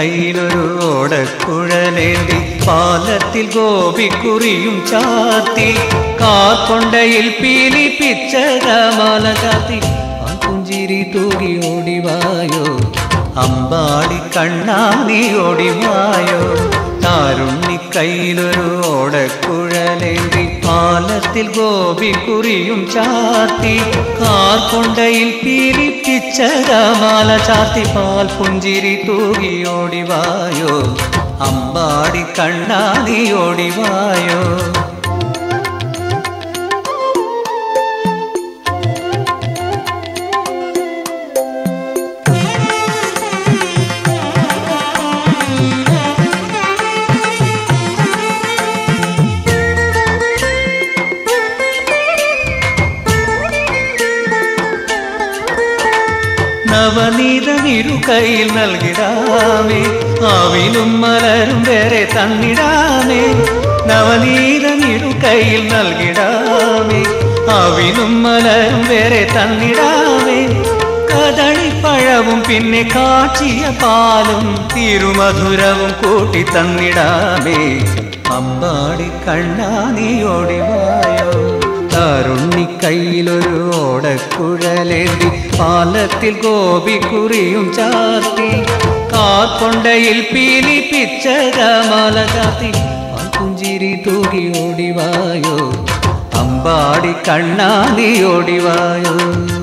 കയ്യിലൊരു ഓടക്കുഴലേന്തി പാലത്തിൽ ഗോപിക്കുറിയും ചാത്തി കാർക്കൊണ്ടയിൽ പീലിപ്പിച്ചകമാല ചാത്തി ആ പുഞ്ചിരി തൂകി ഓടിവായോ അമ്പാടി കണ്ണാനി ഓടിവായോ താരുണ്ണി കയ്യിലൊരു ഓടക്കുഴലേന്തി പാലത്തിൽ ഗോപിക്കുറിയും ചാത്തി കാർക്കൊണ്ടയിൽ പീലിപ്പിച്ചകമാല ചാത്തി പാൽ പുഞ്ചിരി തൂകി ഓടിവായോ അമ്പാടി കണ്ണാനി ഓടിവായോ നവനീതമിരു കയ്യിൽ നൽകിടാമേ ആവിലും മലരും വേറെ തന്നിടാമേ നവനീതമിരു കയ്യിൽ നൽകിടാമേ ആവിലും മലരും വേറെ തന്നിടാമേ കദളിപ്പഴവും പിന്നെ കാച്ചിയ പാലും തിരുമധുരവും കൂട്ടി തന്നിടാമേ അമ്പാടി കണ്ണാനി ഓടിവായോ താരുണ്ണി കയ്യിലൊരു ഓടക്കുഴലേന്തി പാലത്തിൽ ഗോപിക്കുറിയും ചാർത്തി കാർക്കൊണ്ടയിൽ പീലിപ്പിച്ചകമാല ചാത്തി ആ പുഞ്ചിരി തൂകി ഓടിവായോ അമ്പാടി കണ്ണാനി ഓടിവായോ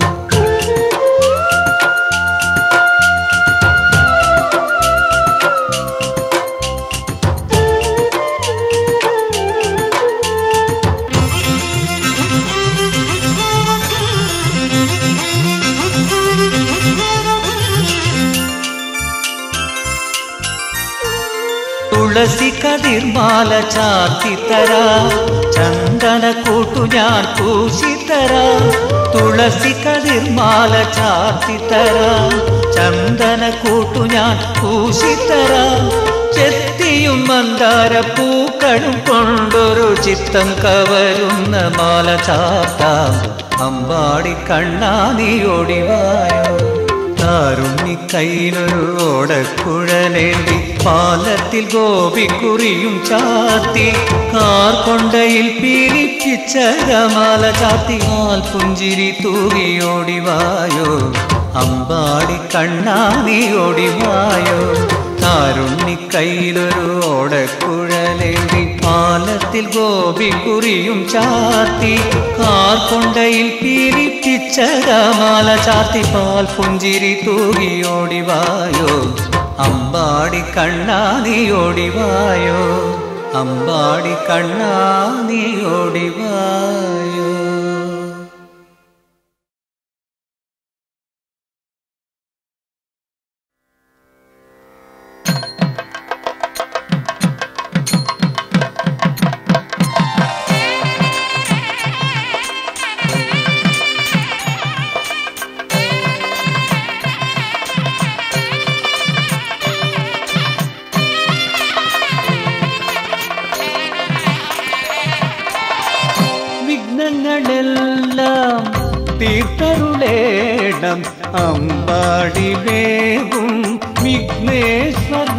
തുളസി കതിർമാല ചാത്തിത്തരാ ചന്ദന കൂട്ടു ഞാൻ പൂശിത്തരാ തുളസി കതിർമാല ചാത്തിത്തരാ ചന്ദന കൂട്ടു ഞാൻ പൂശിത്തരാ ചെത്തിയും മന്ദാര പൂക്കളും കൊണ്ടൊരു ചിത്തം കവരുന്ന മാല ചാത്താം അമ്പാടി കണ്ണാനി ഓടിവായോ താരുണ്ണി കയ്യിലൊരു ഓടക്കുഴലേന്തി പാലത്തിൽ ഗോപിക്കുറിയും ചാത്തി കാർക്കൊണ്ടയിൽ പീലിപ്പിച്ച രമാല ചാത്തി ആൽ പുഞ്ചിരി തൂകി ഓടിവായോ അമ്പാടി കണ്ണാനി ഓടിവായോ താരുണ്ണി കയ്യിലൊരു ഓടക്കുഴലേന്തി പാലത്തിൽ ഗോപിക്കുറിയും ചാത്തി കാർക്കൊണ്ടയിൽ പീലിപ്പിച്ച രാമാല ചാത്തി പാൽ പുഞ്ചിരി തൂകി ഓടിവായോ അമ്പാടി കണ്ണാനി ഓടിവായോ അമ്പാടി കണ്ണാനി ഓടിവായോ വിഘ്നങ്ങളെല്ലാം തീർത്തരുളേണം അമ്പാടി വേഗും വിഘ്നേശ്വര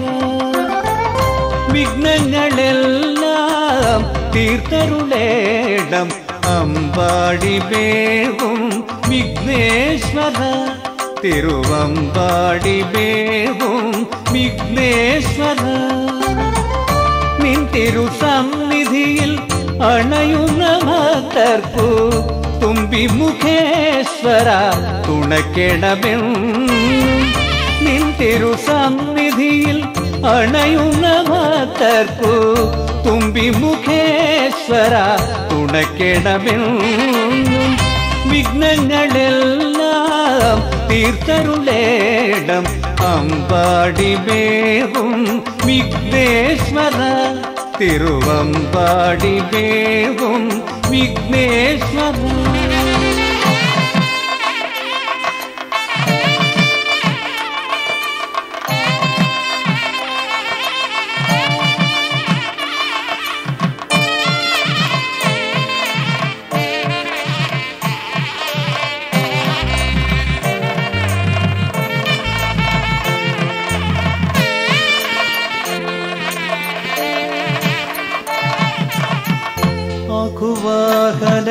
വിഘ്നങ്ങളെല്ലാം തീർത്തരുളേണം അമ്പാടി വേഗും വിഘ്നേശ്വര തിരുവമ്പാടി വേഗും വിഘ്നേശ്വര നിൻ തിരുസന്നിധിയിൽ അണയുന്ന ഭക്തർക്കു തുമ്പി മുഖേശ്വര തുണക്കെടമെൻ നിൻ തിരുസന്നിധിയിൽ അണയുന്ന ഭക്തർക്കു തുമ്പി മുഖേശ്വര തുണക്കെടമെൻ വിഘ്നങ്ങളെല്ലാം തീർത്തരുളേടം അമ്പാടി മേവും വിഘ്നേശ്വര തിരുവമ്പാടി മേവും വിഘ്നേശ്വര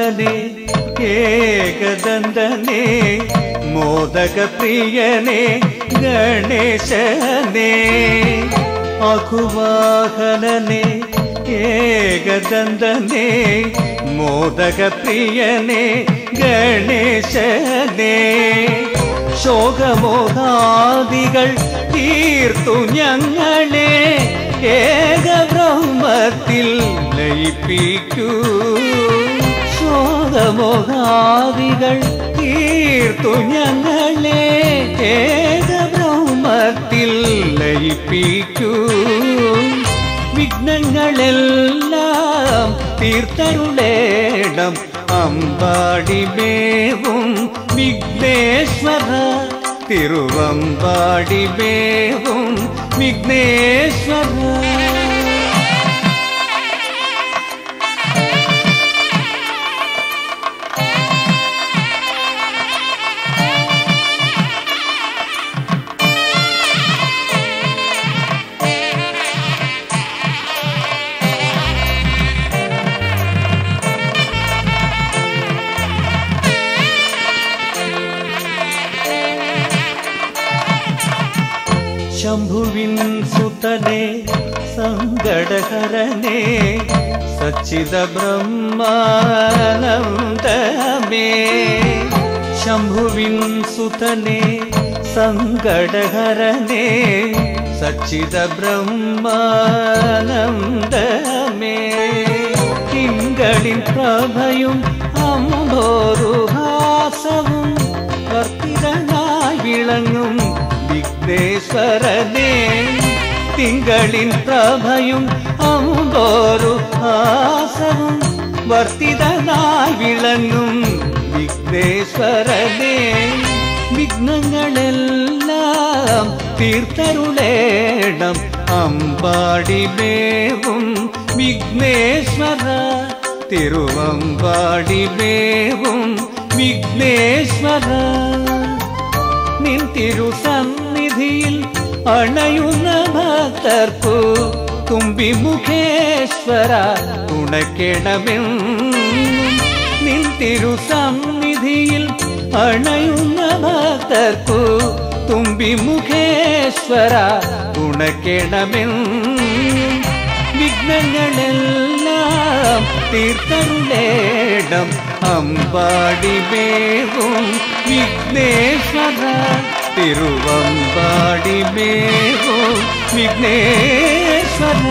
അഖുവാഹനനെ ഏകദന്തനെ മോദകപ്രിയനെ ഗണേശനെ അഖുവാഹനനെ ഏകദന്തനെ മോദകപ്രിയനെ ഗണേശനെ ശോകമോഹാദികൾ തീർത്തു ഞങ്ങളെ ഏകബ്രഹ്മത്തിൽ ലയിപ്പിക്കൂ ശോകമോഹാദികൾ തീർത്തു ഞങ്ങളെ ഏകബ്രഹ്മത്തിൽ ലയിപ്പിക്കൂ വിഘ്നങ്ങളെല്ലാം തീർത്തരുളേണം അമ്പാടിമേവും വിഘ്നേശ്വര തിരുവമ്പാടിമേവും വിഘ്നേശ്വര ശംഭുവിൻ സുതനെ സങ്കടഹരനെ സച്ചിദ ബ്രഹ്മാനന്ദമേ ശംഭുവിൻ സുതനെ സങ്കടഹരനെ സച്ചിദ ബ്രഹ്മാനന്ദമേ തിങ്കളിൻ പ്രഭയും അമ്പോരുഹാസവും വർത്തിതനായി വിളങ്ങും വിഘ്നേശ്വരനെ തിങ്കളിൻ പ്രഭയും അമ്പോരു ഹാസവും വർത്തിതനായി വിളങ്ങും വിഘ്നേശ്വരനെ വിഘ്നങ്ങളെല്ലാം തീർത്തരുളേണം അമ്പാടിമേവും വിഘ്നേശ്വര തിരുവമ്പാടിമേവും വിഘ്നേശ്വര നിൻ തിരുസന്നിധിയിൽ അണയുന്ന ഭക്തർക്കു തുമ്പിമുഖേശ്വര തുണയ്ക്കണമെന്നും നിൻ തിരുസന്നിധിയിൽ അണയുന്ന ഭക്തർക്കു തുമ്പിമുഖേശ്വര തുണയ്ക്കണമെന്നും വിഘ്നങ്ങളെല്ലാം തീർത്തരുളേടം അമ്പാടിമേവും വിഘ്നേശ്വര തിരുവമ്പാടിമേവും വിഘ്നേശ്വര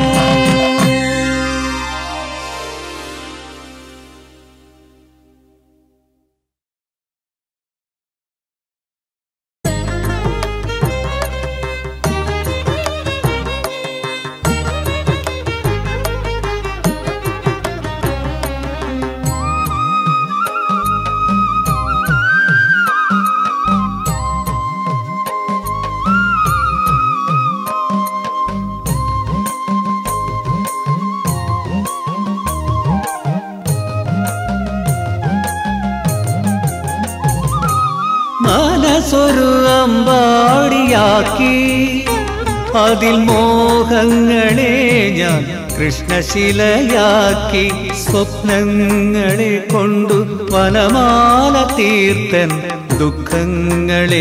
മനസ്സൊരു അമ്പാടിയാക്കി അതിൽ മോഹങ്ങളെ ഞാൻ കൃഷ്ണശിലയാക്കി സ്വപ്നങ്ങളെ കൊണ്ടു വനമാല തീർത്തൻ ദുഃഖങ്ങളെ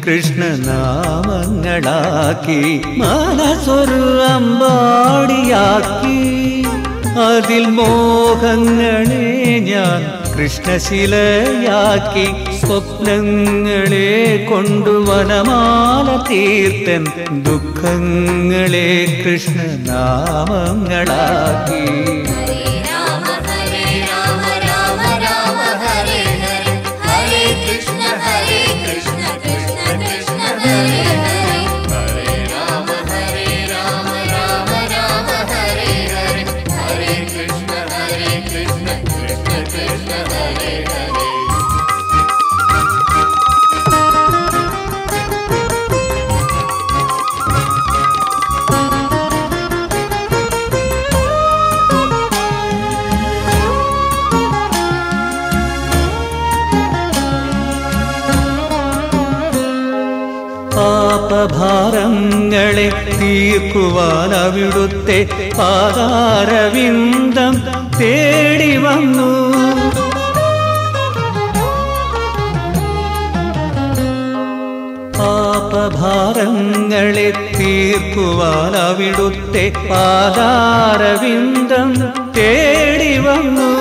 കൃഷ്ണനാമങ്ങളാക്കി മനസ്സൊരു അമ്പാടിയാക്കി അതിൽ മോഹങ്ങളെ ഞാൻ കൃഷ്ണശിലയാക്കി സ്വപ്നങ്ങളെ കൊണ്ടുവനമാല തീർത്തൻ ദുഃഖങ്ങളെ കൃഷ്ണനാമങ്ങളാക്കി ഹരേ രാമ ഹരേ രാമ രാമ രാമ ഹരേ ഹരേ ഹരേ കൃഷ്ണ ഹരേ കൃഷ്ണ കൃഷ്ണ കൃഷ്ണ ഹരേ ഹരേ ഹരേ രാമ ഹരേ രാമ രാമ രാമ ഹരേ ഹരേ ഹരേ കൃഷ്ണ ഹരേ കൃഷ്ണ കൃഷ്ണ കൃഷ്ണ ഹരേ ഹരേ പാപഭാരങ്ങളെ തീർക്കുവാൻ അവിടുത്തെ പാതാരവിന്ദം തേടി വന്നു പാപഭാരങ്ങളെ തീർക്കുവാൻ അവിടുത്തെ പാതാരവിന്ദം തേടി വന്നു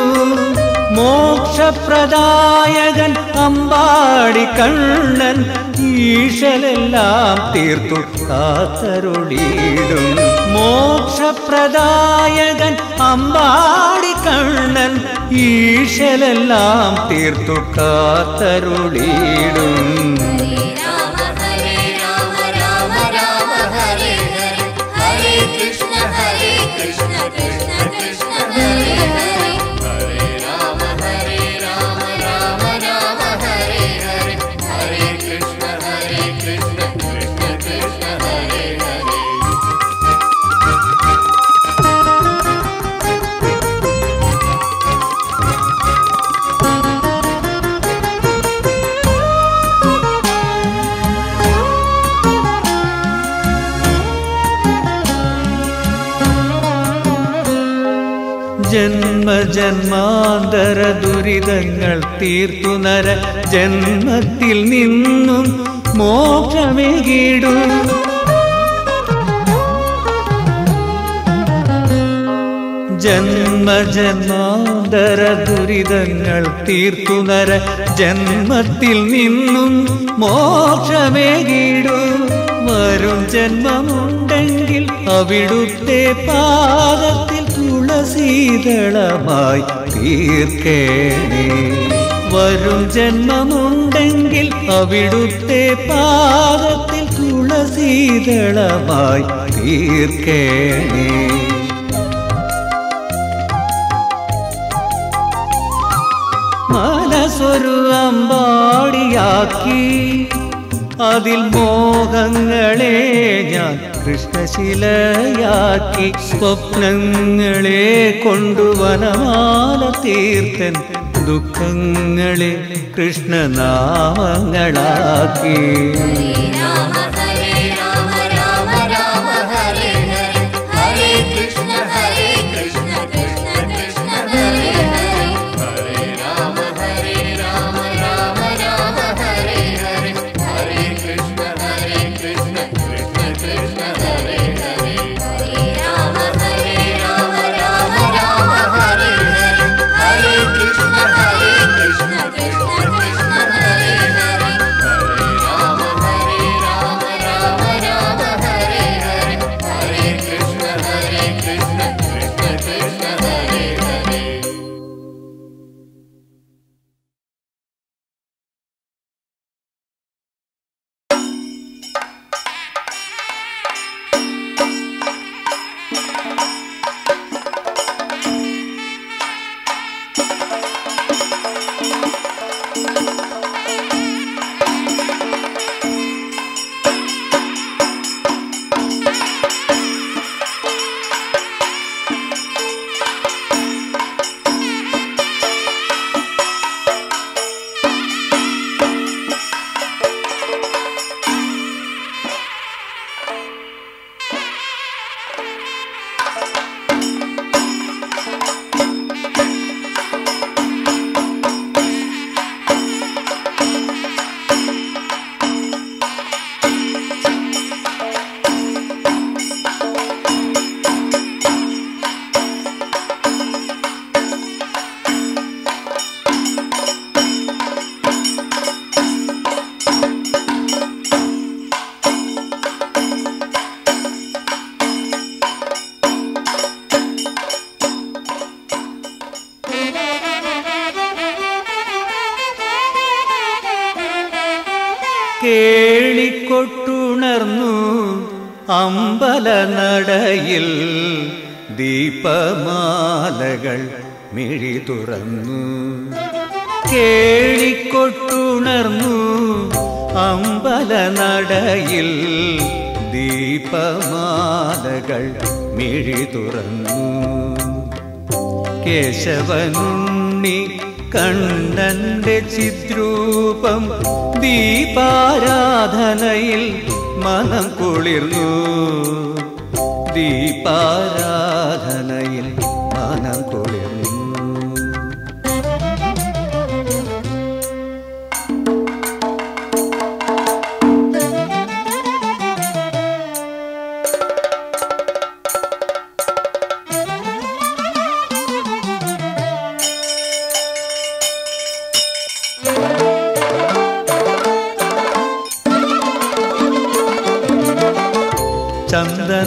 മോക്ഷപ്രദായകൻ അമ്പാടി കണ്ണൻ ഈശലെല്ലാം തീർത്തു കാത്തരുളിയിടും മോക്ഷപ്രദായകൻ അമ്പാടി കണ്ണൻ ഈശലെല്ലാം തീർത്തു കാത്തരുളിയിടും ഹരേ രാമ ഹരേ രാമ രാമ രാമ ഹരേ ഹരേ ഹരേ കൃഷ്ണ ഹരേ കൃഷ്ണ കൃഷ്ണ കൃഷ്ണ ഹരേ ഹരേ ഹരേ രാമ ഹരേ രാമ രാമ രാമ ഹരേ ഹരേ ഹരേ കൃഷ്ണ ഹരേ കൃഷ്ണ കൃഷ്ണ കൃഷ്ണ ഹരേ ഹരേ ജന്മജന്മാന്തര ദുരിതങ്ങൾ തീർത്തു നര ജന്മത്തിൽ നിന്നും മോക്ഷമേകിടു ജന്മജന്മാന്തര ദുരിതങ്ങൾ തീർത്തു നര ജന്മത്തിൽ നിന്നും മോക്ഷമേകിടു വരും ജന്മമുണ്ടെങ്കിൽ അവിടുത്തെ പാദത്തിൽ തുളസീതളമായി തീർക്കേണേ വരും ജന്മമുണ്ടെങ്കിൽ അവിടുത്തെ പാദത്തിൽ തുളസീതളമായി തീർക്കേണേ മനസ്സൊരു അമ്പാടിയാക്കി അതിൽ മോഹങ്ങളെ ഞാൻ കൃഷ്ണശിലയാക്കി സ്വപ്നങ്ങളെ കൊണ്ടുവനമാല തീർത്തൻ ദുഃഖങ്ങളെ കൃഷ്ണനാമങ്ങളാക്കി ഹരേ രാമ ഹരേ രാമ രാമ രാമ ഹരേ ഹരേ ഹരേ കൃഷ്ണ ഹരേ കൃഷ്ണ കൃഷ്ണ കൃഷ്ണ ഹരേ ഹരേ ഹരേ രാമ ഹരേ രാമ രാമ രാമ ഹരേ ഹരേ ഹരേ കൃഷ്ണ ഹരേ കൃഷ്ണ കൃഷ്ണ കൃഷ്ണ ഹരേ ഹരേ ഹരേ രാമ ഹരേ രാമ രാമ രാമ ഹരേ ഹരേ ഹരേ കൃഷ്ണ ഹരേ കൃഷ്ണ കൃഷ്ണ കൃഷ്ണ ഹരേ ഹരേ ഹരേ രാമ ഹരേ രാമ രാമ രാമ ഹരേ ഹരേ ഹരേ കൃഷ്ണ ഹരേ കൃഷ്ണ കൃഷ്ണ കൃഷ്ണ ഹരേ ഹരേ കേളിക്കൊട്ടുണർന്നു അമ്പലനടയിൽ ദീപമാലകൾ മിഴി തുറന്നു കേളിക്കൊട്ടുണർന്നു അമ്പലനടയിൽ ദീപമാലകൾ മിഴി തുറന്നു കേശവനുണ്ണി കണ്ണന്റെ ചിദ്രൂപം ദീപാരാധനയിൽ മനം കുളിർന്നു ദീപാരാധനയിൽ മനം കുളിർന്നു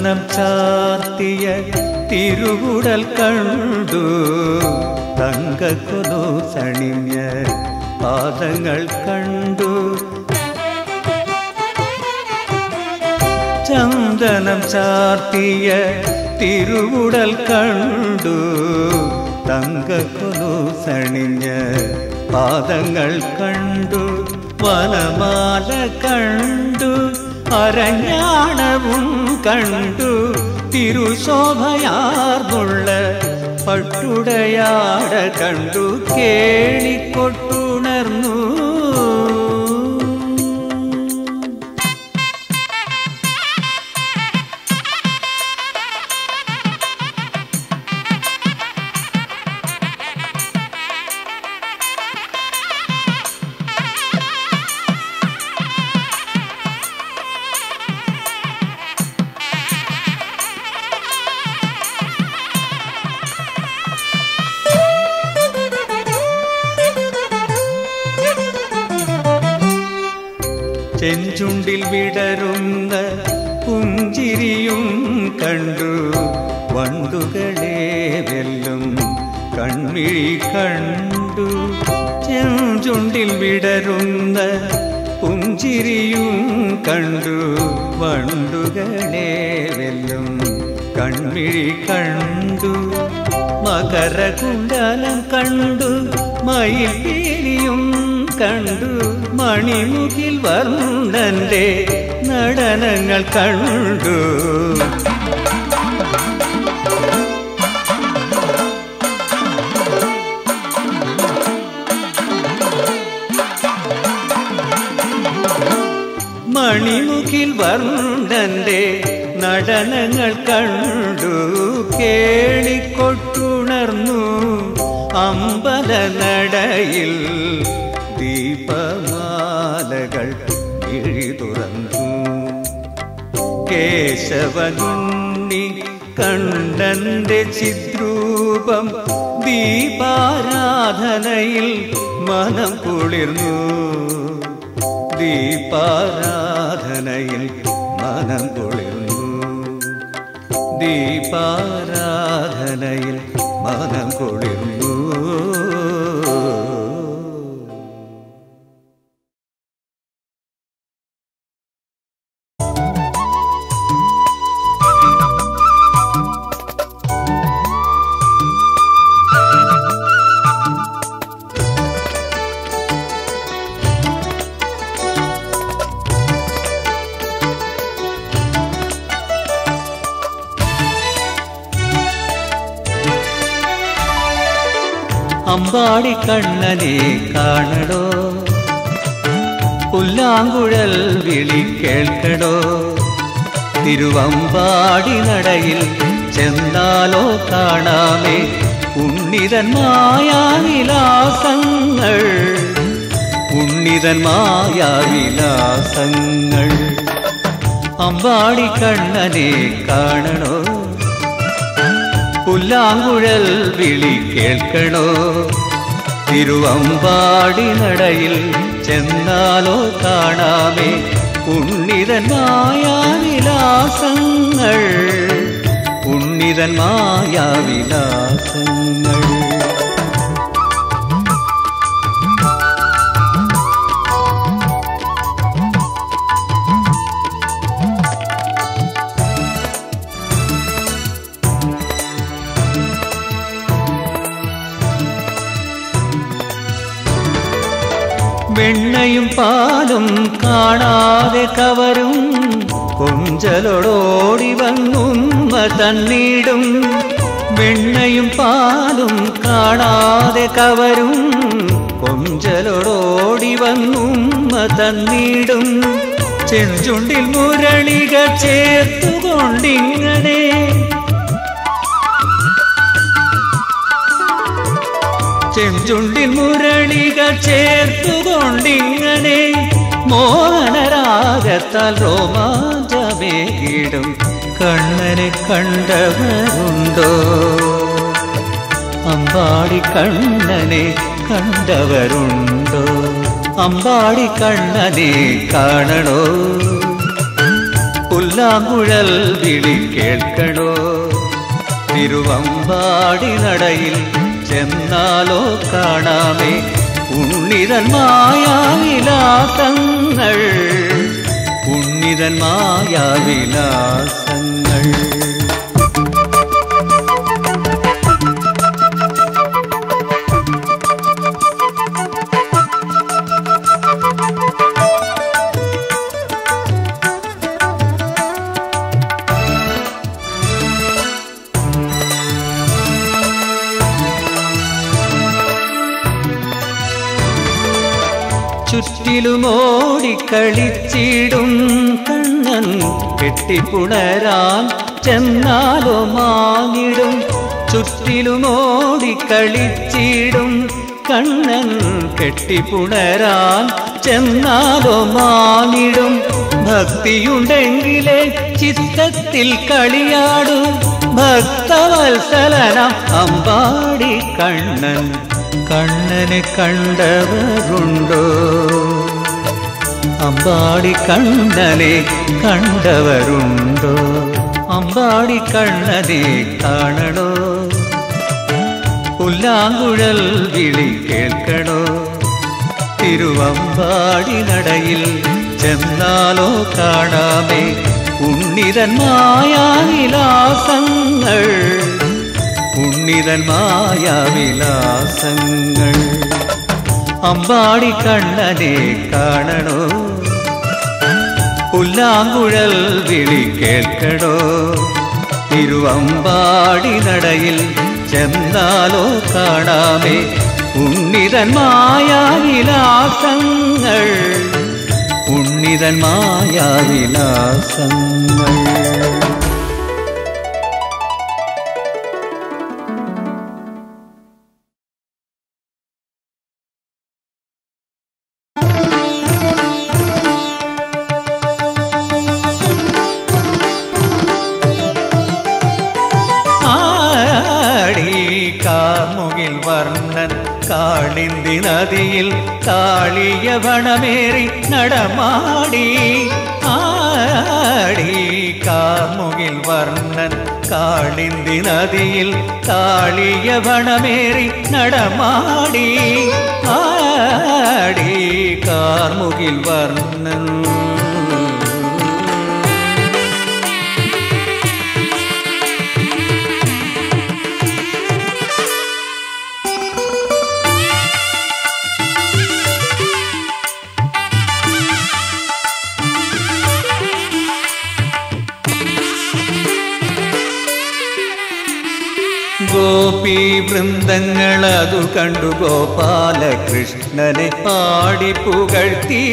ചന്ദനം ചാർത്തിയ തിരുവുടൽ കണ്ടു തങ്കക്കൊലു സണിഞ്ഞ പാദങ്ങൾ കണ്ടു ചന്ദനം ചാർത്തിയ തിരുവുടൽ കണ്ടു തങ്കക്കൊലു സണിഞ്ഞ പാദങ്ങൾ കണ്ടു വനമാല കണ്ടു അരഞ്ഞാണവും കണ്ടു തിരുശോഭയാർന്നുള്ള പട്ടുടയാട കണ്ടു കേളിക്കൊട്ടുണർന്നു ചെഞ്ചുണ്ടിൽ വിടരുന്ന പുഞ്ചിരിയും കണ്ടു വണ്ടുകളെ വെല്ലും കൺമിഴി കണ്ടു ചെഞ്ചുണ്ടിൽ വിടരുന്ന പുഞ്ചിരിയും കണ്ടു വണ്ടുകളെ വെല്ലും കൺമിഴി കണ്ടു മകരകുണ്ടലം കണ്ടു മയിൽപീലിയും കണ്ടു മണിമുകിൽ വർണ്ണന്റെ നടനങ്ങൾ കണ്ടു മണിമുകിൽ വർണ്ണന്റെ നടനങ്ങൾ കണ്ടു കേളിക്കൊട്ടുണർന്നു അമ്പല നടയിൽ ദീപമാലകൾ ഇഴി തുറന്നു കേശവനുണ്ണി കണ്ടന്റെ ചിദ്രൂപം ദീപാരാധനയിൽ മനം കുളിർന്നു ദീപാരാധനയിൽ മനം കുളിർന്നു ദീപാരാധനയിൽ മനം കുളിർന്നു അമ്പാടി കണ്ണനെ കാണടോ പുല്ലാങ്കുഴൽ വിളി കേൾക്കടോ തിരുവമ്പാടി നടയിൽ ചെന്നാലോ കാണാമേ ഉണ്ണിതന്മായ വിലാസങ്ങൾ ഉണ്ണിതന്മായ വിലാസങ്ങൾ അമ്പാടി കണ്ണനെ കാണണോ പുല്ലാങ്കുഴൽ വിളി കേൾക്കണോ തിരുവമ്പാടി നടയിൽ ചെന്നാലോ കാണാമേ ഉണ്ണിതന്മായ വിലാസങ്ങൾ ഉണ്ണിതന്മായ വിലാസങ്ങൾ വെണ്ണയും പാലും കാണാതെ കവരും കൊഞ്ചലോടോടി വന്നുമ്മ തന്നിടും വെണ്ണയും പാലും കാണാതെ കവരും കൊഞ്ചലോടോടി വന്നുമ്മ തന്നിടും ചെഞ്ചുണ്ടിൽ മുരളിക ചേർത്തുകൊണ്ടിങ്ങനെ ചെഞ്ചുണ്ടിൽ മുരളിക ചേർത്തുകൊണ്ടിങ്ങനെ മോഹനരാഗത്താൽ രോമാഞ്ചമേകിടും കണ്ണനെ കണ്ടവരുണ്ടോ അമ്പാടി കണ്ണനെ കണ്ടവരുണ്ടോ അമ്പാടി കണ്ണനെ കാണണോ പുല്ലാങ്കുഴൽ വിളി കേൾക്കണോ തിരുവമ്പാടി നടയിൽ ചെന്നാലോ കാണാമേ ഉണ്ണിതന്മായ വിലാസങ്ങൾ ഉണ്ണിതന്മായ വിലാസങ്ങൾ ചുറ്റിലുമോടിക്കളിച്ചിടും കണ്ണൻ കെട്ടിപ്പുണരാൻ ചെന്നാലോ മാങ്ങിടും ചുറ്റിലുമോടിക്കളിച്ചിടും കണ്ണൻ കെട്ടിപ്പുണരാൻ ചെന്നാലോ മാങ്ങിടും ഭക്തിയുണ്ടെങ്കിലേ ചിത്തത്തിൽ കളിയാടും ഭക്തവത്സലന അമ്പാടി കണ്ണൻ കണ്ണനെ കണ്ടവരുണ്ടോ അമ്പാടി കണ്ണനെ കണ്ടവരുണ്ടോ അമ്പാടി കണ്ണനെ കാണണോ പുല്ലാങ്കുഴൽ വിളി കേൾക്കണോ തിരുവമ്പാടി നടയിൽ ചെന്നാലോ കാണാമേ ഉണ്ണിതന്മായ വിലാസങ്ങൾ ഉണ്ണിതന്മായ വിലാസങ്ങൾ അമ്പാടി കണ്ണനെ കാണണോ പുല്ലാങ്കുഴൽ വിളി കേൾക്കണോ തിരുവമ്പാടി നടയിൽ ചെന്നാലോ കാണാമേ ഉണ്ണിതന്മായ വിലാസങ്ങൾ ഉണ്ണിതന്മായ വിലാസങ്ങൾ ആടി കാർമുകിൽ വർണ്ണൻ കാളിന്തി നദിയിൽ കാളിയ വണമേറി നടമാടി ആടി കാർമുകിൽ വർണ്ണൻ കാളിന്തി നദിയിൽ കാളിയ വണമേറി നടമാടി ആടി കാർമുകിൽ വർണ്ണൻ ഗോപി വൃന്ദങ്ങളതു കണ്ടു ഗോപാലകൃഷ്ണനെ പാടി പുകഴ്ത്തി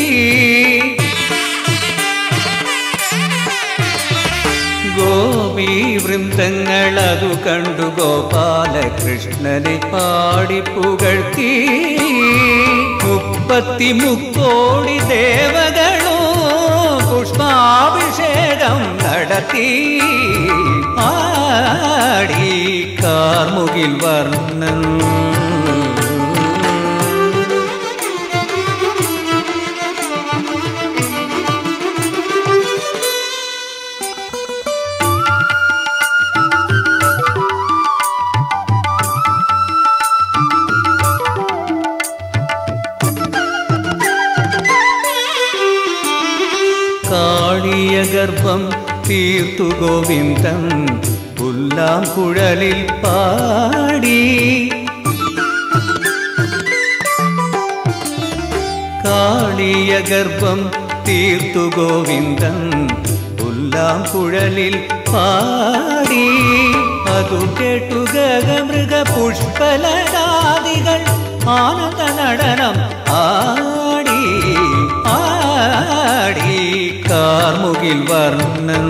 ഗോപി വൃന്ദങ്ങളതു കണ്ടു ഗോപാലകൃഷ്ണനെ പാടി പുകഴ്ത്തി മുപ്പത്തി മുക്കോടി ദേവകളോ പുഷ്പാഭിഷേകം നടത്തി ആടി കാർമുകിൽ വർണ്ണൻ കാളിയ ഗർഭം തീർത്തു ഗോവിന്ദൻ പുല്ലാം കുഴലിൽ പാടി കാളിയ ഗർഭം തീർത്തു ഗോവിന്ദൻ പുല്ലാം കുഴലിൽ പാടി അതു കേട്ടു ഗഗമൃഗ പുഷ്പലരാദികൾ ആനന്ദ നടനം ആടി ആടി കാർമുകിൽ വർണ്ണൻ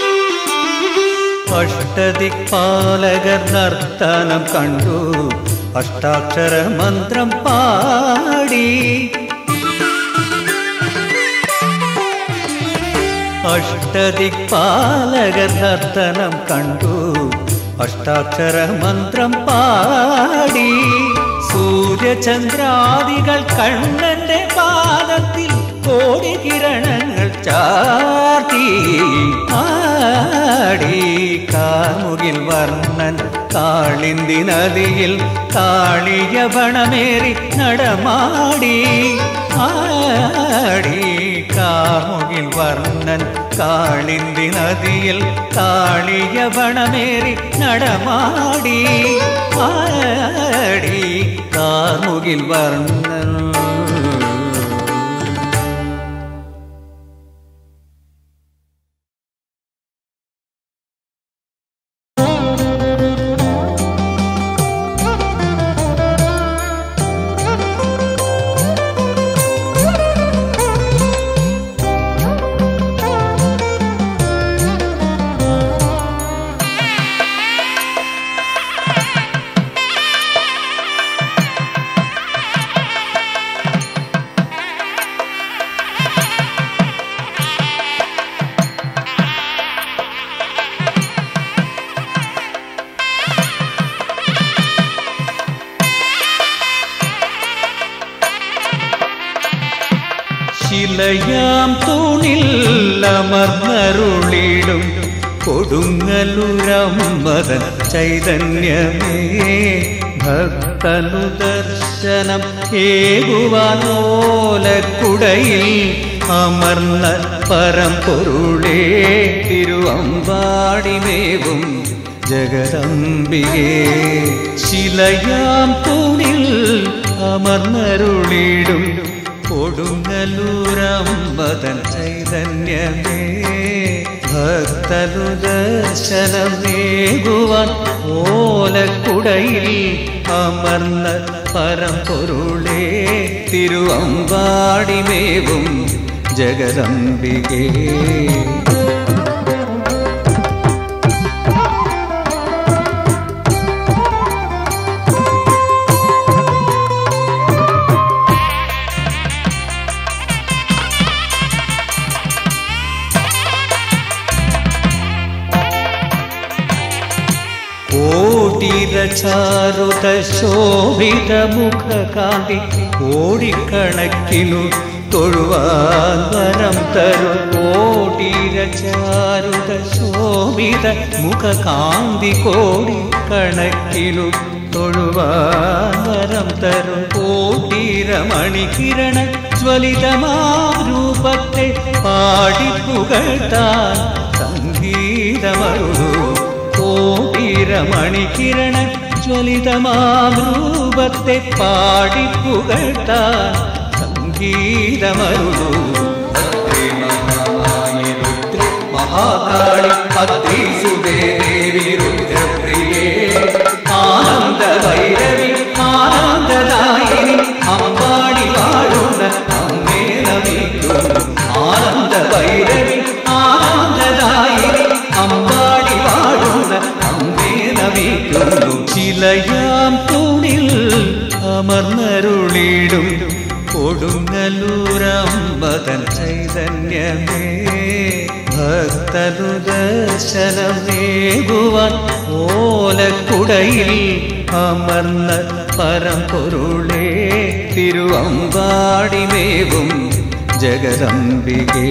അഷ്ടദിക്പാലകർ നർത്തനം കണ്ടു അഷ്ടാക്ഷര മന്ത്രം പാടി അഷ്ടദിക്പാലകർ നർത്തനം കണ്ടു അഷ്ടാക്ഷര മന്ത്രം പാടി സൂര്യചന്ദ്രാദികൾ കണ്ണന്റെ പാദത്തിൽ കോടി കിരണങ്ങൾ ചാർത്തി ആടി കാമുകിൽ വർണ്ണൻ കാളിന്തി നദിയിൽ കാളിയവണമേറി നടമാടി ആടി കാമുകിൽ വർണ്ണൻ കാളിന്തി നദിയിൽ കാളിയവണമേറി നടമാടി ആടി കാമുകിൽ വർണ്ണൻ ശിലയാം തൂണിൽ അമർന്നരുളിടും കൊടുങ്ങലുരമ്മതൻ ചൈതന്യമേ ഭക്തനു ദർശനം ഏകുവാനോലക്കുടയിൽ അമർന്ന പരമ്പൊരുളേ തിരുവമ്പാടിമേവും ജഗദംബികേ ശിലയാം തൂണിൽ അമർന്നരുളിടും കൊടുങ്ങലൂരമ്പതൻ ചൈതന്യമേ ഭക്തനു ദർശനമേകുവാൻ ഓലക്കുടയിൽ അമർന്ന പരമ്പൊരുളേ തിരുവമ്പാടിമേവും ജഗദംബികേ കോടിരചാരുത ശോഭിത മുഖകാന്തി കോടിക്കണക്കിനു തൊഴുവാൻ വരം തരും കോടിരചാരുത ശോഭിത മുഖകാന്തി കോടിക്കണക്കിനു തൊഴുവാൻ വരം തരും കോടിരമണികിരണ ജ്വലിതമാ രൂപത്തെ പാടിപ്പുകഴ്ത്താൻ സംഗീതമരുളൂ കോടിരമണികിരണ ജ്വലിതമാരൂപത്തെ പാടിപ്പുകഴ്ത്താൻ സംഗീതമരുളൂ മഹാകാളി അദ്രീസുതേ ദേവി രുദ്രപ്രിയേ ആനന്ദ ഭൈരവി ആനന്ദദായിനി അമ്പാടി വാഴുന്ന അമ്മേ നമിക്കുന്നു ആനന്ദ ഭൈരവി ആനന്ദദായിനി അമ്പാടി വാഴുന്ന അമ്മേ നമിക്കുന്നു ചിലയാം തൂണിൽ അമർന്നരുളിടും കൊടുങ്ങലൂരമ്പതൻ ചൈതന്യമേ ഭക്തനു ദർശനമേകുവാൻ ഓലക്കുടയിൽ അമർന്ന പരമ്പൊരുളേ തിരുവമ്പാടിമേവും ജഗദംബികേ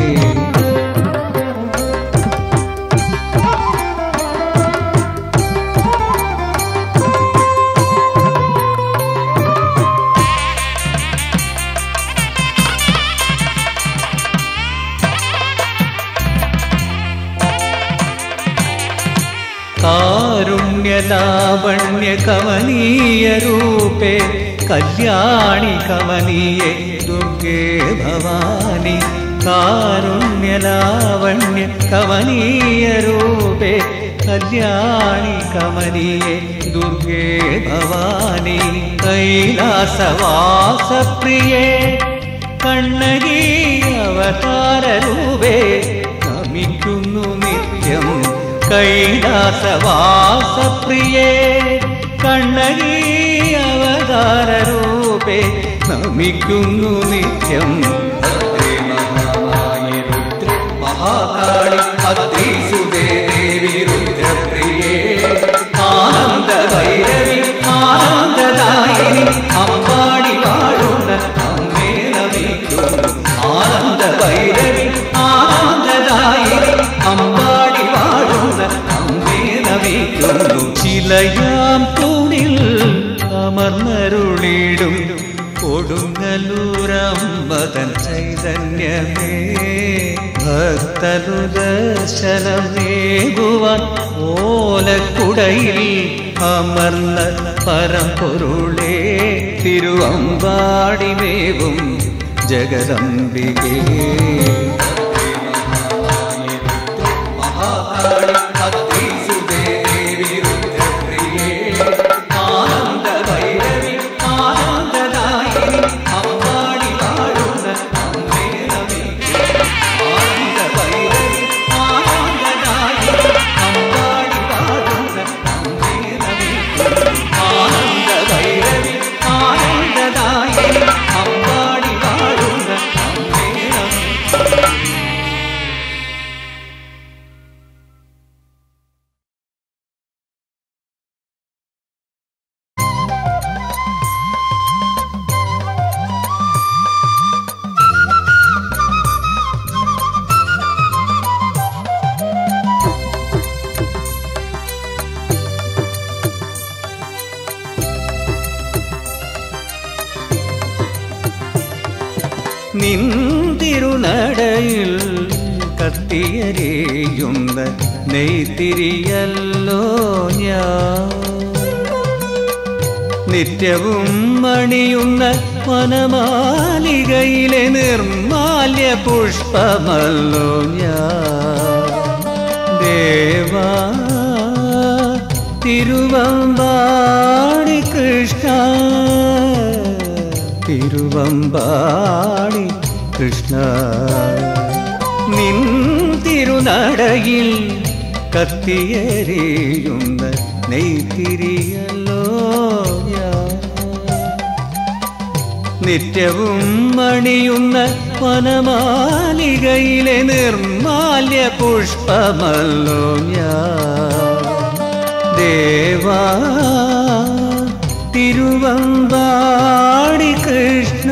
കാരുണ്യലാവണ്യ കമനീയ രൂപേ കല്യാണി കമനീയെ ദുർഗേ ഭവാനി കാരുണ്യലാവണ്യ കമനീയ രൂപേ കല്യാണി കമനീയെ ദുർഗേ ഭവാനി കൈലാസവാസപ്രിയേ കണ്ണകീ അവതാരൂപേ നമിക്കുന്നു നിത്യം കൈലാസവാസപ്രിയേ കണ്ണകി അവതാരൂപേ നമിക്കുന്നു നിത്യം ഭദ്രേ മഹാമായി രുദ്ര മഹാകാളി അത്രീസുതേ ദേവി രുദ്രപ്രിയേ ആനന്ദ ഭൈരവി ആനന്ദദായിനി അമ്പാടി വാഴുന്ന അമ്മേ നമിക്കുന്നു ആനന്ദ ഭൈരവി ആനന്ദദായിനി അമ്പാടി വാഴുന്ന അമ്മേ നമിക്കുന്നു ചിലയാം തൂണിൽ അമർന്നരുളിടും കൊടുങ്ങല്ലൂരമ്പതൻ ചൈതന്യമേ ഭക്തരു ദർശനമേകുവാൻ ഓലക്കുടയിൽ അമർന്ന പരമ്പൊരുളേ തിരുവമ്പാടിമേവും ജഗദംബികേ മഹാകാളി അത്രീസുതേ ദേവി രുദ്രപ്രിയേ ആനന്ദ ഭൈരവി ആനന്ദദായിനി അമ്പാടി വാഴുന്ന അമ്മേ നമിക്കുന്നു ആനന്ദ ഭൈരവി ആനന്ദദായിനി അമ്പാടി വാഴുന്ന അമ്മേ നമിക്കുന്നു ആനന്ദ ഭൈരവി ആനന്ദദായിനി അമ്പാടി വാഴുന്ന അമ്മേ നമിക്കുന്നു നിന്തിരുനടയിൽ കത്തിയരിയുന്ന നെയ്ത്തിരിയല്ലോ ഞാൻ നിത്യവും മണിയുന്ന വനമാലികയിലെ നിർമാല്യ പുഷ്പമല്ലോ ഞാൻ ദേവാ തിരുവമ്പാടി കൃഷ്ണ തിരുവമ്പാടി കൃഷ്ണ നിൻ തിരുനടയിൽ കത്തിയേറിയുന്ന നെയ്ത്തിരിയല്ലോ ഞാൻ നിത്യവും മണിയുന്ന വനമാലികയിലെ നിർമാല്യ പുഷ്പമല്ലോ ഞാൻ ദേവാ തിരുവമ്പാടി കൃഷ്ണ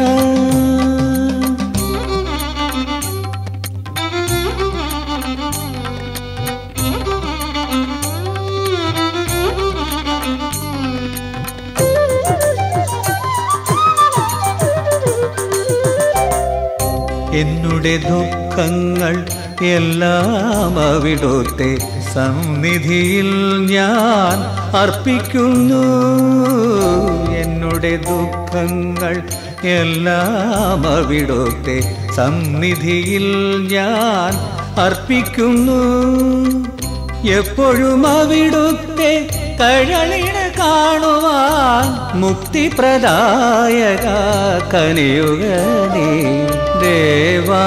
എന്നുടെ ദുഃഖങ്ങൾ എല്ലാം അവിടുത്തെ സന്നിധിയിൽ ഞാൻ അർപ്പിക്കുന്നു എന്നുടെ ദുഃഖങ്ങൾ എല്ലാം അവിടുത്തെ സന്നിധിയിൽ ഞാൻ അർപ്പിക്കുന്നു എപ്പോഴും അവിടുത്തെ കഴലിട കാണുവാൻ മുക്തിപ്രദായക കനിയുഗനേ ദേവാ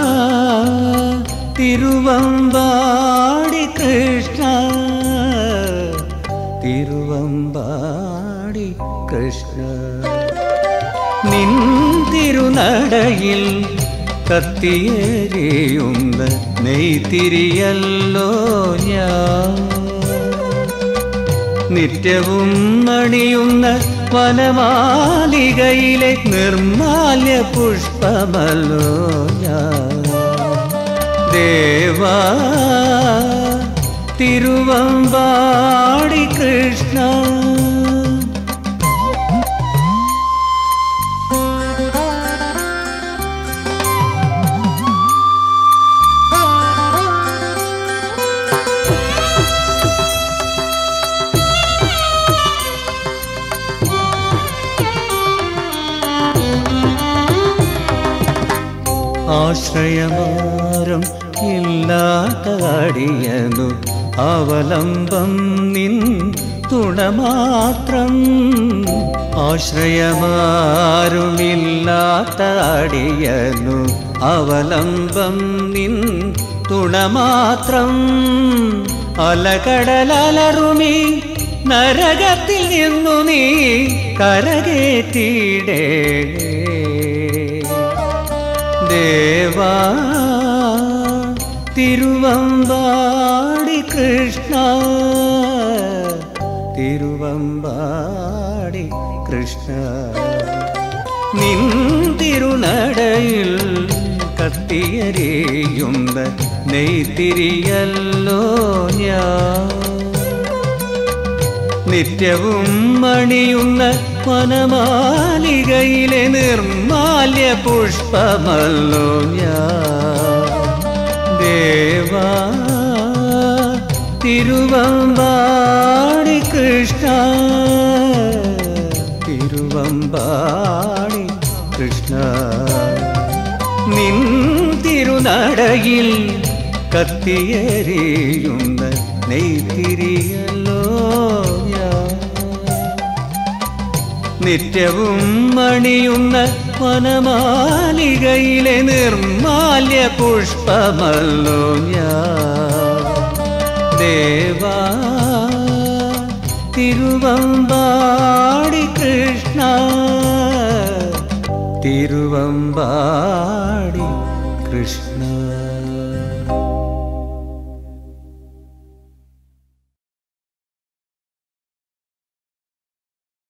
തിരുവമ്പാടി കൃഷ്ണ തിരുവമ്പാടി കൃഷ്ണ നിൻ തിരുനടയിൽ കത്തിയേറിയുന്ന നെയ്ത്തിരിയല്ലോ ഞാൻ നിത്യവും അണിയുന്ന വനമാലികയിലെ നിർമാല്യ പുഷ്പമല്ലോ ഞാൻ ദേവാ തിരുവമ്പാടി കൃഷ്ണ ആശ്രയമാരം ഇല്ലാത്ത അടിയനു അവലംബം നിൻ തുണ മാത്രം ആശ്രയമാരുമില്ലാത്ത അടിയനു അവലംബം നിൻ തുണ മാത്രം അലകടലലറുമി നരകത്തിൽ നിന്നു നീ കരകേറ്റിടേ ദേവാ തിരുവമ്പാടി കൃഷ്ണ തിരുവമ്പാടി കൃഷ്ണ നിൻ തിരുനടയിൽ കത്തിയരിയുന്ന നെയ്ത്തിരിയല്ലോ ഞാൻ നിത്യവും മണിയുന്ന വനമാലികയിലെ നിർമാല്യ പുഷ്പമല്ലോ ഞാൻ ദേവാ തിരുവമ്പാടി കൃഷ്ണ തിരുവമ്പാടി കൃഷ്ണ നിൻ തിരുനടയിൽ കത്തിയെറിയുന്ന നെയ്ത്തിരിയല്ലോ ഞാൻ നിത്യവും മണിയുന്ന വനമാലികയിലെ നിർമാല്യ പുഷ്പമല്ലോ ഞാൻ ദേവാ തിരുവമ്പാടി കൃഷ്ണ തിരുവമ്പാടി കൃഷ്ണ